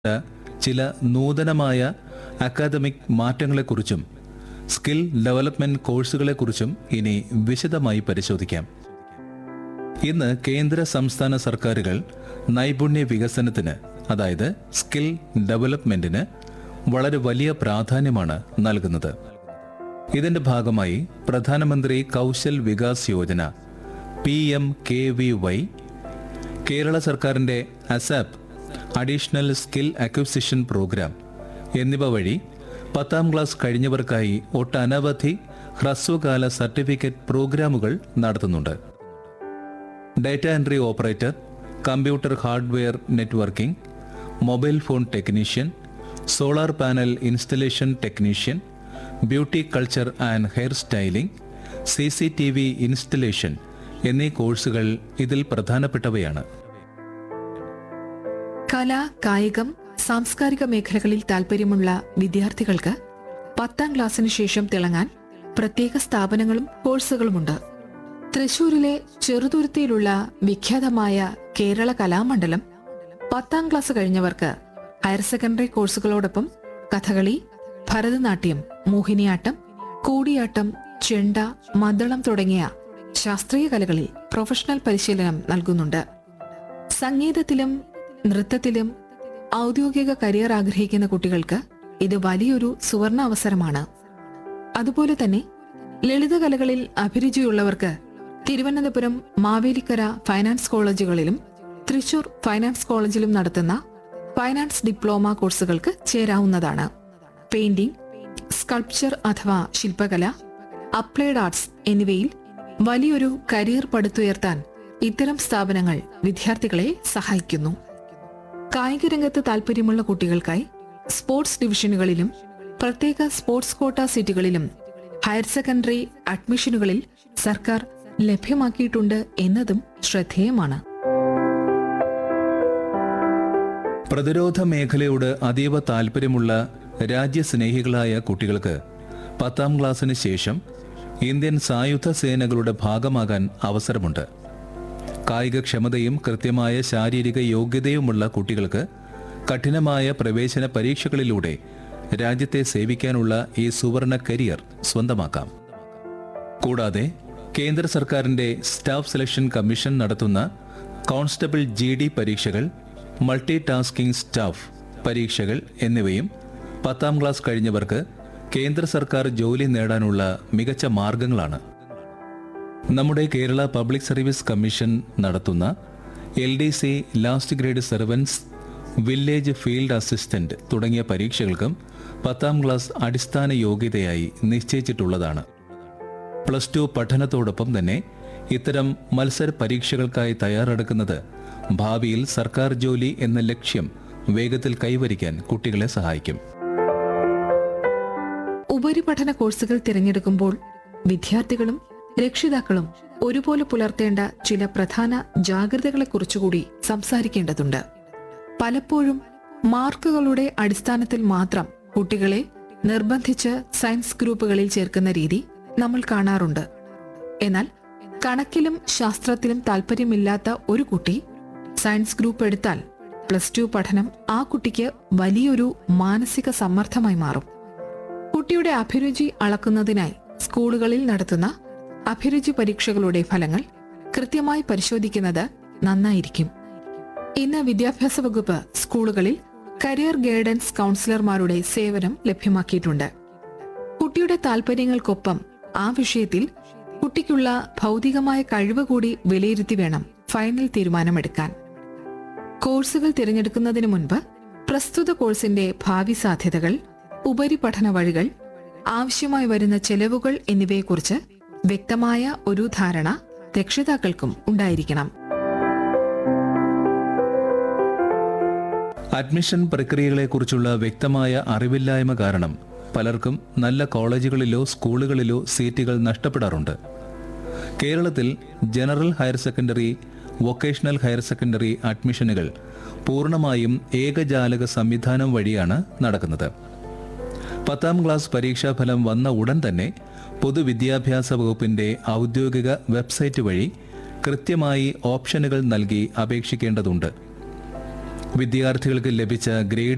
ചില നൂതനമായ അക്കാദമിക് മാറ്റങ്ങളെക്കുറിച്ചും സ്കിൽ ഡെവലപ്മെന്റ് കോഴ്സുകളെക്കുറിച്ചും ഇനി വിശദമായി പരിശോധിക്കാം ഇന്ന് കേന്ദ്ര സംസ്ഥാന സർക്കാരുകൾ നൈപുണ്യ വികസനത്തിന് അതായത് സ്കിൽ ഡെവലപ്മെന്റിന് വളരെ വലിയ പ്രാധാന്യമാണ് നൽകുന്നത് ഇതിന്റെ ഭാഗമായി പ്രധാനമന്ത്രി Kaushal Vikas Yojana P M K V Y Kerala സർക്കാരിന്റെ ASAP additional skill acquisition programme എന്നിവ വഴി പത്താം ക്ലാസ് കഴിഞ്ഞവർക്കായി ഒട്ടനവധി ഹ്രസ്വകാല സർട്ടിഫിക്കറ്റ് പ്രോഗ്രാമുകൾ നടത്തുന്നുണ്ട് data entry operator computer hardware networking mobile phone technician solar panel installation technician beauty culture and hair styling C C T V installation എന്നീ കോഴ്സുകൾ ഇതിൽ പ്രധാനപ്പെട്ടവയാണ് കല കായികം സാംസ്കാരിക മേഖലകളിൽ താൽപ്പര്യമുള്ള വിദ്യാർത്ഥികൾക്ക് പത്താം ക്ലാസ്സിന് ശേഷം തിളങ്ങാൻ പ്രത്യേക സ്ഥാപനങ്ങളും കോഴ്സുകളുമുണ്ട് തൃശൂരിലെ ചെറുതുരുത്തിയിലുള്ള വിഖ്യാതമായ കേരള കലാമണ്ഡലം പത്താം ക്ലാസ് കഴിഞ്ഞവർക്ക് ഹയർ സെക്കൻഡറി കോഴ്സുകളോടൊപ്പം കഥകളി ഭരതനാട്യം മോഹിനിയാട്ടം കൂടിയാട്ടം ചെണ്ട മദ്ദളം തുടങ്ങിയ ശാസ്ത്രീയ കലകളിൽ പ്രൊഫഷണൽ പരിശീലനം നൽകുന്നുണ്ട് സംഗീതത്തിലും നൃത്തത്തിലും ഔദ്യോഗിക കരിയർ ആഗ്രഹിക്കുന്ന കുട്ടികൾക്ക് ഇത് വലിയൊരു സുവർണ അവസരമാണ് അതുപോലെ തന്നെ ലളിതകലകളിൽ അഭിരുചിയുള്ളവർക്ക് തിരുവനന്തപുരം മാവേലിക്കര ഫൈനാൻസ് കോളേജുകളിലും തൃശൂർ ഫൈനാൻസ് കോളേജിലും നടത്തുന്ന ഫൈനാൻസ് ഡിപ്ലോമ കോഴ്സുകൾക്ക് ചേരാവുന്നതാണ് പെയിന്റിംഗ് സ്കൾപ്ചർ അഥവാ ശില്പകല അപ്ലൈഡ് ആർട്സ് എന്നിവയിൽ വലിയൊരു കരിയർ പടുത്തുയർത്താൻ ഇത്തരം സ്ഥാപനങ്ങൾ വിദ്യാർത്ഥികളെ സഹായിക്കുന്നു കായിക രംഗത്ത് താൽപ്പര്യമുള്ള കുട്ടികൾക്കായി സ്പോർട്സ് ഡിവിഷനുകളിലും പ്രത്യേക സ്പോർട്സ് കോട്ട സീറ്റുകളിലും ഹയർ സെക്കൻഡറി അഡ്മിഷനുകളിൽ സർക്കാർ ലഭ്യമാക്കിയിട്ടുണ്ട് എന്നതും ശ്രദ്ധേയമാണ് പ്രതിരോധ മേഖലയോട് അതീവ താൽപ്പര്യമുള്ള രാജ്യസ്നേഹികളായ കുട്ടികൾക്ക് പത്താം ക്ലാസ്സിന് ശേഷം ഇന്ത്യൻ സായുധ സേനകളുടെ ഭാഗമാകാൻ അവസരമുണ്ട് കായികക്ഷമതയും കൃത്യമായ ശാരീരിക യോഗ്യതയുമുള്ള കുട്ടികൾക്ക് കഠിനമായ പ്രവേശന പരീക്ഷകളിലൂടെ രാജ്യത്തെ സേവിക്കാനുള്ള ഈ സുവർണ കരിയർ സ്വന്തമാക്കാം കൂടാതെ കേന്ദ്ര സർക്കാരിന്റെ സ്റ്റാഫ് സെലക്ഷൻ കമ്മീഷൻ നടത്തുന്ന കോൺസ്റ്റബിൾ ജി ഡി പരീക്ഷകൾ മൾട്ടി ടാസ്കിംഗ് സ്റ്റാഫ് പരീക്ഷകൾ എന്നിവയും പത്താം ക്ലാസ് കഴിഞ്ഞവർക്ക് കേന്ദ്ര സർക്കാർ ജോലി നേടാനുള്ള മികച്ച മാർഗങ്ങളാണ് നമ്മുടെ കേരള പബ്ലിക് സർവീസ് കമ്മീഷൻ നടത്തുന്ന L D C last grade servants village field assistant തുടങ്ങിയ പരീക്ഷകൾക്കും പത്താം ക്ലാസ് അടിസ്ഥാന യോഗ്യതയായി നിശ്ചയിച്ചിട്ടുള്ളതാണ് പ്ലസ് ടു പഠനത്തോടൊപ്പം തന്നെ ഇത്തരം മത്സര പരീക്ഷകൾക്കായി തയ്യാറെടുക്കുന്നത് ഭാവിയിൽ സർക്കാർ ജോലി എന്ന ലക്ഷ്യം വേഗത്തിൽ കൈവരിക്കാൻ കുട്ടികളെ സഹായിക്കും ഉപരിപഠന കോഴ്സുകൾ തിരഞ്ഞെടുക്കുമ്പോൾ വിദ്യാർത്ഥികളും രക്ഷിതാക്കളും ഒരുപോലെ പുലർത്തേണ്ട ചില പ്രധാന ജാഗ്രതകളെക്കുറിച്ചുകൂടി സംസാരിക്കേണ്ടതുണ്ട് പലപ്പോഴും മാർക്കുകളുടെ അടിസ്ഥാനത്തിൽ മാത്രം കുട്ടികളെ നിർബന്ധിച്ച് സയൻസ് ഗ്രൂപ്പുകളിൽ ചേർക്കുന്ന രീതി നമ്മൾ കാണാറുണ്ട് എന്നാൽ കണക്കിലും ശാസ്ത്രത്തിലും താല്പര്യമില്ലാത്ത ഒരു കുട്ടി സയൻസ് ഗ്രൂപ്പ് എടുത്താൽ പ്ലസ് ടു പഠനം ആ കുട്ടിക്ക് വലിയൊരു മാനസിക സമ്മർദ്ദമായി മാറും കുട്ടിയുടെ അഭിരുചി അളക്കുന്നതിനായി സ്കൂളുകളിൽ നടത്തുന്ന അഭിരുചി പരീക്ഷകളുടെ ഫലങ്ങൾ കൃത്യമായി പരിശോധിക്കുന്നത് നന്നായിരിക്കും ഇന്ന് വിദ്യാഭ്യാസ വകുപ്പ് സ്കൂളുകളിൽ കരിയർ ഗൈഡൻസ് കൗൺസിലർമാരുടെ സേവനം ലഭ്യമാക്കിയിട്ടുണ്ട് കുട്ടിയുടെ താൽപ്പര്യങ്ങൾക്കൊപ്പം ആ വിഷയത്തിൽ കുട്ടിക്കുള്ള ഭൗതികമായ കഴിവ് കൂടി വിലയിരുത്തി വേണം ഫൈനൽ തീരുമാനമെടുക്കാൻ കോഴ്സുകൾ തിരഞ്ഞെടുക്കുന്നതിന് മുൻപ് പ്രസ്തുത കോഴ്സിന്റെ ഭാവി സാധ്യതകൾ ഉപരിപഠന വഴികൾ ആവശ്യമായി വരുന്ന ചെലവുകൾ എന്നിവയെക്കുറിച്ച് വ്യക്തമായ ഒരു ധാരണ രക്ഷിതാക്കൾക്കും ഉണ്ടായിരിക്കണം അഡ്മിഷൻ പ്രക്രിയകളെക്കുറിച്ചുള്ള വ്യക്തമായ അറിവില്ലായ്മ കാരണം പലർക്കും നല്ല കോളേജുകളിലോ സ്കൂളുകളിലോ സീറ്റുകൾ നഷ്ടപ്പെടാറുണ്ട് കേരളത്തിൽ general higher secondary vocational higher secondary അഡ്മിഷനുകൾ പൂർണ്ണമായും ഏകജാലക സംവിധാനം വഴിയാണ് നടക്കുന്നത് പത്താം ക്ലാസ് പരീക്ഷാഫലം വന്ന ഉടൻ തന്നെ പൊതുവിദ്യാഭ്യാസ വകുപ്പിന്റെ ഔദ്യോഗിക വെബ്സൈറ്റ് വഴി കൃത്യമായി ഓപ്ഷനുകൾ നൽകി അപേക്ഷിക്കേണ്ടതുണ്ട് വിദ്യാർത്ഥികൾക്ക് ലഭിച്ച ഗ്രേഡ്